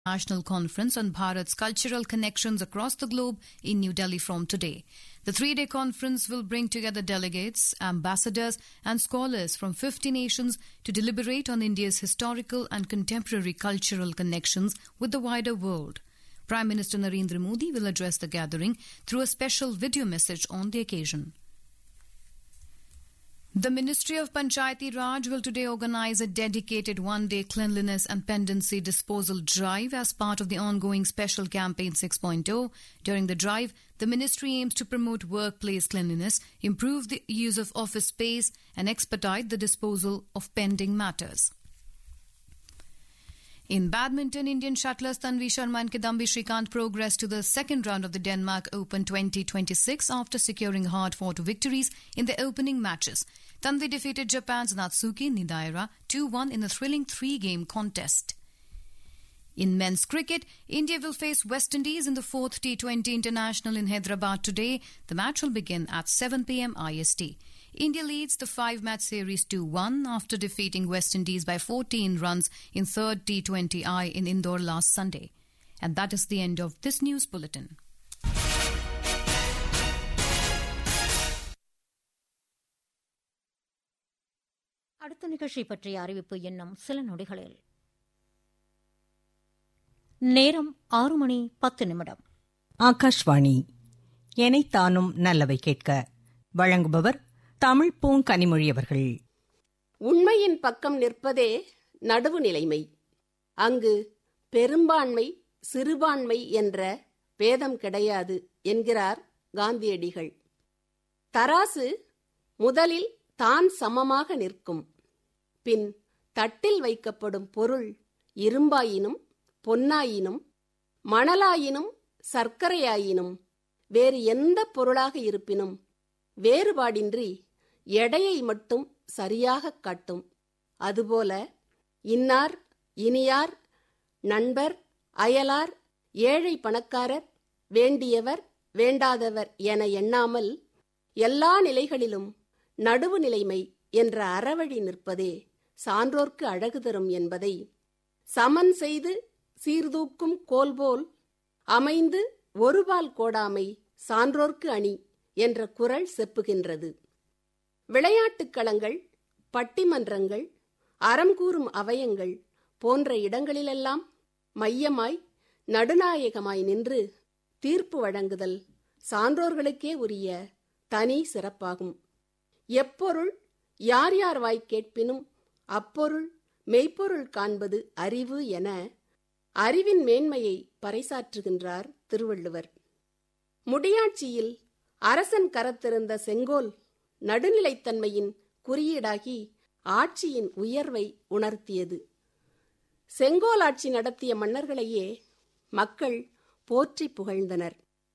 National Conference on Bharat's cultural connections across the globe in New Delhi from today. The three day conference will bring together delegates, ambassadors, and scholars from 50 nations to deliberate on India's historical and contemporary cultural connections with the wider world. Prime Minister Narendra Modi will address the gathering through a special video message on the occasion. The Ministry of Panchayati Raj will today organize a dedicated one day cleanliness and pendency disposal drive as part of the ongoing Special Campaign 6.0. During the drive, the ministry aims to promote workplace cleanliness, improve the use of office space, and expedite the disposal of pending matters. In badminton, Indian shuttlers Tanvi Sharma and Kidambi Shrikant progressed to the second round of the Denmark Open 2026 after securing hard-fought victories in their opening matches. Tanvi defeated Japan's Natsuki Nidaira 2-1 in a thrilling three-game contest. In men's cricket, India will face West Indies in the fourth T20 international in Hyderabad today. The match will begin at 7 pm IST. India leads the five match series 2 1 after defeating West Indies by 14 runs in third T20I in Indore last Sunday. And that is the end of this news bulletin. அடுத்த நிகழ்ச்சி பற்றிய அறிவிப்பு இன்னும் சில நொடிகளில் நேரம் ஆறு மணி பத்து நிமிடம் ஆகாஷ்வாணி எனைத்தானும் நல்லவை கேட்க வழங்குபவர் தமிழ் பூங்கனிமொழி அவர்கள் உண்மையின் பக்கம் நிற்பதே நடுவு நிலைமை அங்கு பெரும்பான்மை சிறுபான்மை என்ற பேதம் கிடையாது என்கிறார் காந்தியடிகள் தராசு முதலில் தான் சமமாக நிற்கும் பின் தட்டில் வைக்கப்படும் பொருள் இரும்பாயினும் பொன்னாயினும் மணலாயினும் சர்க்கரையாயினும் வேறு எந்த பொருளாக இருப்பினும் வேறுபாடின்றி எடையை மட்டும் சரியாகக் காட்டும் அதுபோல இன்னார் இனியார் நண்பர் அயலார் ஏழை பணக்காரர் வேண்டியவர் வேண்டாதவர் என எண்ணாமல் எல்லா நிலைகளிலும் நடுவு நிலைமை என்ற அறவழி நிற்பதே சான்றோர்க்கு அழகு தரும் என்பதை சமன் செய்து சீர்தூக்கும் கோல்போல் அமைந்து ஒருபால் கோடாமை சான்றோர்க்கு அணி என்ற குரல் செப்புகின்றது விளையாட்டுக் களங்கள் பட்டிமன்றங்கள் அறம் கூறும் அவயங்கள் போன்ற இடங்களிலெல்லாம் மையமாய் நடுநாயகமாய் நின்று தீர்ப்பு வழங்குதல் சான்றோர்களுக்கே உரிய தனி சிறப்பாகும் எப்பொருள் யார் யார் வாய் கேட்பினும் அப்பொருள் மெய்ப்பொருள் காண்பது அறிவு என அறிவின் மேன்மையை பறைசாற்றுகின்றார் திருவள்ளுவர் முடியாட்சியில் அரசன் கரத்திருந்த செங்கோல் நடுநிலைத்தன்மையின் குறியீடாகி ஆட்சியின் உயர்வை உணர்த்தியது செங்கோலாட்சி நடத்திய மன்னர்களையே மக்கள் போற்றி புகழ்ந்தனர்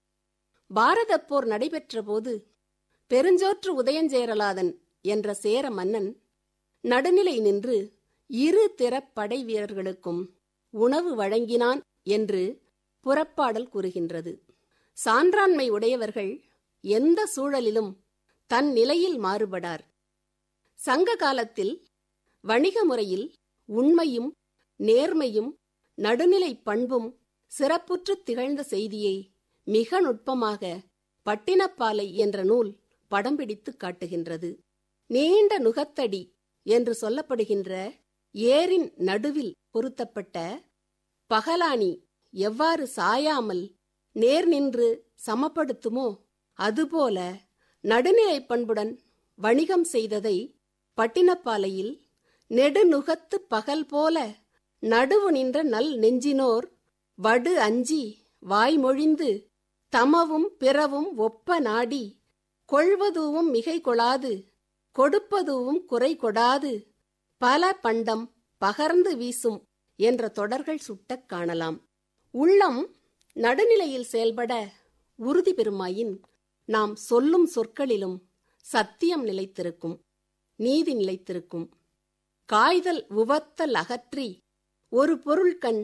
பாரதப் போர் நடைபெற்ற போது பெருஞ்சோற்று உதயஞ்சேரலாதன் என்ற சேர மன்னன் நடுநிலை நின்று இரு திறப் படை வீரர்களுக்கும் உணவு வழங்கினான் என்று புறப்பாடல் கூறுகின்றது சான்றாண்மை உடையவர்கள் எந்த சூழலிலும் தன் நிலையில் மாறுபடார் சங்க காலத்தில் வணிக முறையில் உண்மையும் நேர்மையும் நடுநிலை பண்பும் சிறப்புற்று திகழ்ந்த செய்தியை மிக நுட்பமாக பட்டினப்பாலை என்ற நூல் படம் பிடித்து காட்டுகின்றது நீண்ட நுகத்தடி என்று சொல்லப்படுகின்ற ஏரின் நடுவில் பொருத்தப்பட்ட பகலானி எவ்வாறு சாயாமல் நேர் நின்று சமப்படுத்துமோ அதுபோல நடுநிலை பண்புடன் வணிகம் செய்ததை பட்டினப்பாலையில் நெடுநுகத்து பகல் போல நடுவு நின்ற நல் நெஞ்சினோர் வடு அஞ்சி வாய்மொழிந்து தமவும் பிறவும் ஒப்ப நாடி கொள்வதுவும் மிகை கொளாது கொடுப்பதுவும் குறை கொடாது பல பண்டம் பகர்ந்து வீசும் என்ற தொடர்கள் சுட்டக் காணலாம் உள்ளம் நடுநிலையில் செயல்பட உறுதி பெறுமாயின் நாம் சொல்லும் சொற்களிலும் சத்தியம் நிலைத்திருக்கும் நீதி நிலைத்திருக்கும் காய்தல் உவத்தல் அகற்றி ஒரு பொருள் கண்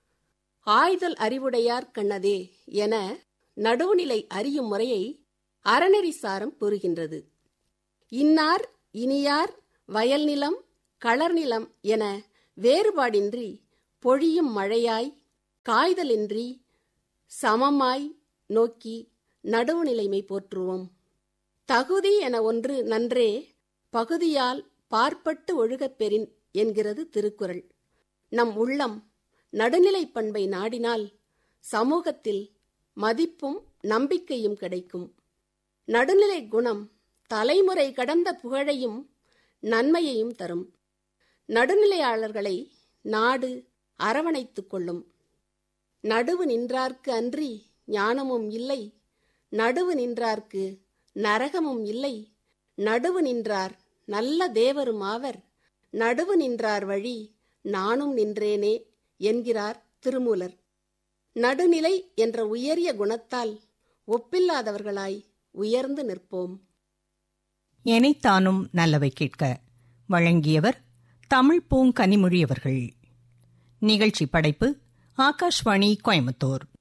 ஆய்தல் அறிவுடையார் கண்ணதே என நடுவுநிலை அறியும் முறையை அறநெறி சாரம் கூறுகின்றது இன்னார் இனியார் வயல்நிலம் களர்நிலம் என வேறுபாடின்றி பொழியும் மழையாய் காய்தலின்றி சமமாய் நோக்கி நடுவுநிலைமை போற்றுவோம் தகுதி என ஒன்று நன்றே பகுதியால் பார்ப்பட்டு ஒழுகப் பெறின் என்கிறது திருக்குறள் நம் உள்ளம் நடுநிலைப் பண்பை நாடினால் சமூகத்தில் மதிப்பும் நம்பிக்கையும் கிடைக்கும் நடுநிலை குணம் தலைமுறை கடந்த புகழையும் நன்மையையும் தரும் நடுநிலையாளர்களை நாடு அரவணைத்துக் கொள்ளும் நடுவு நின்றார்க்கு அன்றி ஞானமும் இல்லை நடுவு நின்றார்க்கு நரகமும் இல்லை நடுவு நின்றார் நல்ல தேவரும் ஆவர் நடுவு நின்றார் வழி நானும் நின்றேனே என்கிறார் திருமூலர் நடுநிலை என்ற உயரிய குணத்தால் ஒப்பில்லாதவர்களாய் உயர்ந்து நிற்போம் எனைத்தானும் நல்லவை கேட்க வழங்கியவர் தமிழ் பூங்கனிமொழி அவர்கள் நிகழ்ச்சி படைப்பு ஆகாஷ்வாணி கோயம்புத்தூர்